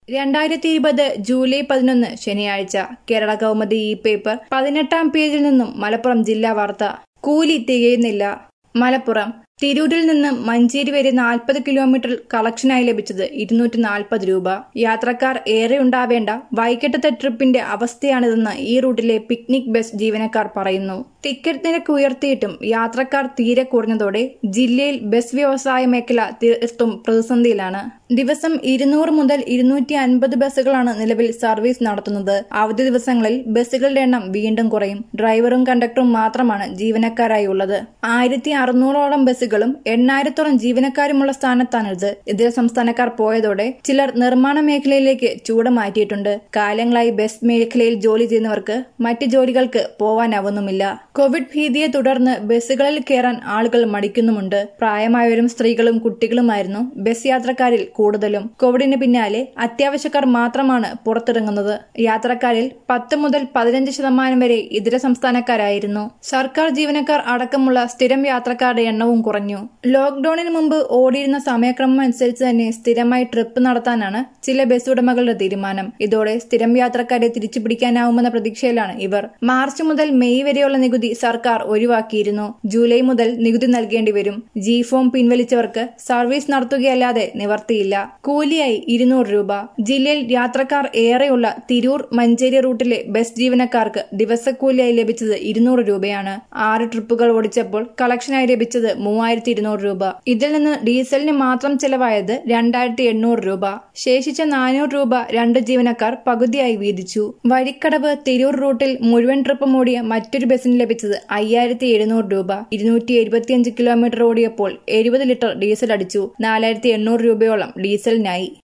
രണ്ടായിരത്തി ഇരുപത് ജൂലൈ പതിനൊന്ന് ശനിയാഴ്ച കേരള കൗമുദി ഈ പേപ്പർ പതിനെട്ടാം പേജിൽ നിന്നും മലപ്പുറം ജില്ലാ വാർത്ത കൂലി തികയുന്നില്ല മലപ്പുറം തിരൂരിൽ നിന്ന് മഞ്ചേരി വരെ നാൽപ്പത് കിലോമീറ്റർ കളക്ഷനായി ലഭിച്ചത് ഇരുന്നൂറ്റി നാൽപ്പത് രൂപ യാത്രക്കാർ ഏറെ ഉണ്ടാവേണ്ട വൈകിട്ടത്തെ ട്രിപ്പിന്റെ അവസ്ഥയാണിതെന്ന് ഈ റൂട്ടിലെ പിക്നിക് ബസ് ജീവനക്കാർ പറയുന്നു ടിക്കറ്റ് നിരക്ക് ഉയർത്തിയിട്ടും യാത്രക്കാർ തീരെ കുറഞ്ഞതോടെ ജില്ലയിൽ ബസ് വ്യവസായ മേഖല തീർത്തും പ്രതിസന്ധിയിലാണ് ദിവസം ഇരുന്നൂറ് മുതൽ ഇരുന്നൂറ്റി അൻപത് ബസ്സുകളാണ് നിലവിൽ സർവീസ് നടത്തുന്നത് അവധി ദിവസങ്ങളിൽ ബസ്സുകളുടെ എണ്ണം വീണ്ടും കുറയും ഡ്രൈവറും കണ്ടക്ടറും മാത്രമാണ് ജീവനക്കാരായി ഉള്ളത് ആയിരത്തി അറുന്നൂറോളം ബസ്സുകളും എണ്ണായിരത്തോളം ജീവനക്കാരുമുള്ള സ്ഥാനത്താണിത് ഇതര സംസ്ഥാനക്കാർ പോയതോടെ ചിലർ നിർമ്മാണ മേഖലയിലേക്ക് ചൂട് മാറ്റിയിട്ടുണ്ട് കാലങ്ങളായി ബസ് മേഖലയിൽ ജോലി ചെയ്യുന്നവർക്ക് മറ്റ് ജോലികൾക്ക് പോവാനാവുന്നുമില്ല കോവിഡ് ഭീതിയെ തുടർന്ന് ബസ്സുകളിൽ കയറാൻ ആളുകൾ മടിക്കുന്നുമുണ്ട് പ്രായമായവരും സ്ത്രീകളും കുട്ടികളുമായിരുന്നു ബസ് യാത്രക്കാരിൽ കൂടുതലും കോവിഡിന് പിന്നാലെ അത്യാവശ്യക്കാർ മാത്രമാണ് പുറത്തിറങ്ങുന്നത് യാത്രക്കാരിൽ പത്ത് മുതൽ പതിനഞ്ച് ശതമാനം വരെ ഇതര സംസ്ഥാനക്കാരായിരുന്നു സർക്കാർ ജീവനക്കാർ അടക്കമുള്ള സ്ഥിരം യാത്രക്കാരുടെ എണ്ണവും കുറഞ്ഞു ലോക്ഡൌണിന് മുമ്പ് ഓടിയിരുന്ന സമയക്രമം അനുസരിച്ച് തന്നെ സ്ഥിരമായി ട്രിപ്പ് നടത്താനാണ് ചില ബസ് ഉടമകളുടെ തീരുമാനം ഇതോടെ സ്ഥിരം യാത്രക്കാരെ തിരിച്ചുപിടിക്കാനാവുമെന്ന പ്രതീക്ഷയിലാണ് ഇവർ മാർച്ച് മുതൽ മെയ് വരെയുള്ള നികുതി സർക്കാർ ഒഴിവാക്കിയിരുന്നു ജൂലൈ മുതൽ നികുതി നൽകേണ്ടി വരും ജി ഫോം പിൻവലിച്ചവർക്ക് സർവീസ് നടത്തുകയല്ലാതെ നിവർത്തിയില്ല കൂലിയായി ഇരുന്നൂറ് രൂപ ജില്ലയിൽ യാത്രക്കാർ ഏറെയുള്ള തിരൂർ മഞ്ചേരി റൂട്ടിലെ ബസ് ജീവനക്കാർക്ക് ദിവസക്കൂലിയായി ലഭിച്ചത് ഇരുന്നൂറ് രൂപയാണ് ആറ് ട്രിപ്പുകൾ ഓടിച്ചപ്പോൾ കളക്ഷനായി ലഭിച്ചത് മൂവായിരത്തി ഇരുന്നൂറ് രൂപ ഇതിൽ നിന്ന് ഡീസലിന് മാത്രം ചെലവായത് രണ്ടായിരത്തി എണ്ണൂറ് രൂപ ശേഷിച്ച നാനൂറ് രൂപ രണ്ട് ജീവനക്കാർ പകുതിയായി വീതിച്ചു വഴിക്കടവ് തിരൂർ റൂട്ടിൽ മുഴുവൻ ട്രിപ്പ് ഓടിയ മറ്റൊരു ബസ്സിന് ലഭിച്ചത് അയ്യായിരത്തി എഴുന്നൂറ് രൂപ ഇരുന്നൂറ്റി എഴുപത്തിയഞ്ച് കിലോമീറ്റർ ഓടിയപ്പോൾ എഴുപത് ലിറ്റർ ഡീസൽ അടിച്ചു നാലായിരത്തി എണ്ണൂറ് രൂപയോളം ഡീസലിനായി